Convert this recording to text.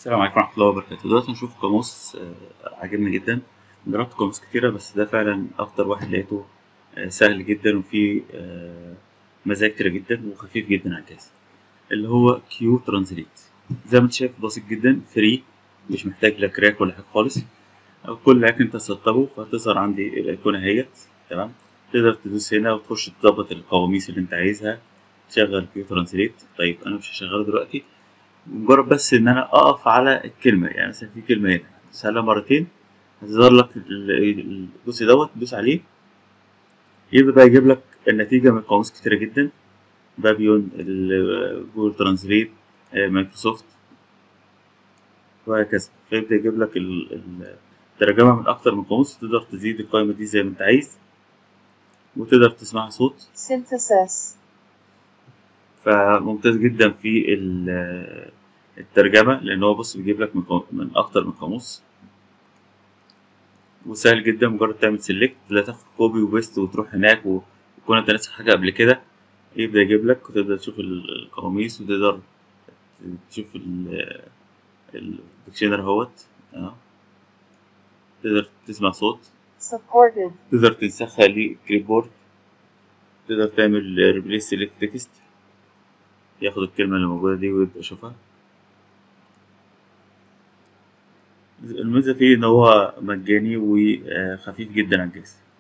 السلام عليكم ورحمة الله وبركاته دلوقتي هنشوف قاموس آه، عاجبني جدا جربت قاموس كتيرة بس ده فعلا أكتر واحد لقيته آه، سهل جدا وفيه آه، مزايا كتيرة جدا وخفيف جدا على الجهاز اللي هو كيو ترانزليت زي ما انت شايف بسيط جدا فري مش محتاج لا كراك ولا حاجة خالص أو كل هاك انت تسطبه فهتظهر عندي الأيقونة اهيت تمام تقدر تدوس هنا وتخش تظبط القواميس اللي انت عايزها تشغل كيو ترانزليت طيب أنا مش هشغله دلوقتي مجرد بس ان انا اقف على الكلمه يعني مثلا في كلمه هنا تسألها مرتين هتظهر لك ال- الجزء دوت تدوس عليه يبدأ بقى يجيب لك النتيجة من قواميس كتيرة جدا بابيون ال- جوجل ترانزليت آه، مايكروسوفت وهكذا فيبدأ يجيب لك ال- ال- الترجمة من أكتر من قاموس تقدر تزيد القائمة دي زي ما أنت عايز وتقدر تسمعها صوت synthesis, فممتاز جدا في ال- الترجمة لأن هو بص بيجيب لك من قو- من أكتر من قاموس وسهل جدا مجرد تعمل سيلكت لا تاخد كوبي وبيست وتروح هناك و- وتكون انت ناسي حاجة قبل كده يبدأ يجيب لك وتقدر تشوف ال- القواميس وتقدر تشوف ال- الديكشنري اهوت اه تقدر تسمع صوت supported, تقدر تنسخها لكليبورد تقدر تعمل ريبليس سيلكت تكست ياخد الكلمة اللي موجودة دي ويبدأ يشوفها الميزة فيه إن هو مجاني وخفيف جدا على الجهاز